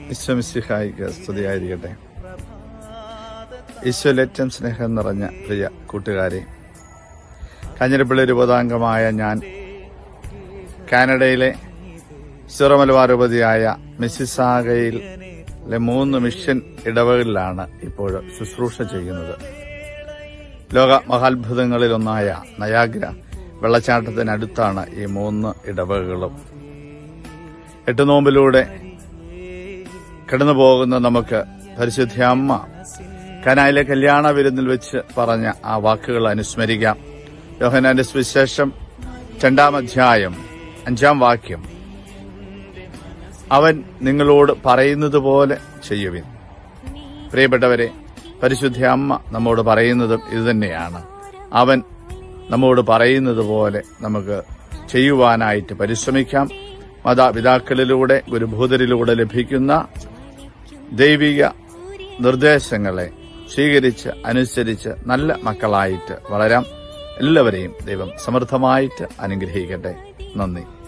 ഈശ്വമിസിഹായിക്ക് സ്തുതിയായിരിക്കട്ടെ ഈശ്വലേറ്റം സ്നേഹം നിറഞ്ഞ പ്രിയ കൂട്ടുകാരെ കാഞ്ഞിരപ്പള്ളി രൂപതാംഗമായ ഞാൻ കാനഡയിലെ സിറോ മലബാർ ഉപതിയായ മിസിസാഗയിലെ മൂന്ന് മിഷൻ ഇടവകളിലാണ് ഇപ്പോൾ ശുശ്രൂഷ ചെയ്യുന്നത് ലോക മഹാത്ഭുതങ്ങളിലൊന്നായ നയാഗ്ര വെള്ളച്ചാട്ടത്തിനടുത്താണ് ഈ മൂന്ന് ഇടവകകളും എട്ട് നോമ്പിലൂടെ കടന്നു പോകുന്ന നമുക്ക് പരിശുദ്ധ അമ്മ കനായിലെ കല്യാണ വിരുന്നിൽ വെച്ച് പറഞ്ഞ ആ വാക്കുകൾ അനുസ്മരിക്കാം യോഹനാന്റെ സുവിശേഷം രണ്ടാം അധ്യായം അഞ്ചാം വാക്യം അവൻ നിങ്ങളോട് പറയുന്നത് പോലെ ചെയ്യുവിൻ പ്രിയപ്പെട്ടവരെ പരിശുദ്ധ അമ്മ നമ്മോട് പറയുന്നതും ഇതുതന്നെയാണ് അവൻ നമ്മോട് പറയുന്നത് പോലെ നമുക്ക് ചെയ്യുവാനായിട്ട് പരിശ്രമിക്കാം മാതാപിതാക്കളിലൂടെ ഗുരുഭൂതരിലൂടെ ലഭിക്കുന്ന ദൈവിക നിർദ്ദേശങ്ങളെ സ്വീകരിച്ച് അനുസരിച്ച് നല്ല മക്കളായിട്ട് വളരാം എല്ലാവരെയും ദൈവം സമൃദ്ധമായിട്ട് അനുഗ്രഹിക്കട്ടെ നന്ദി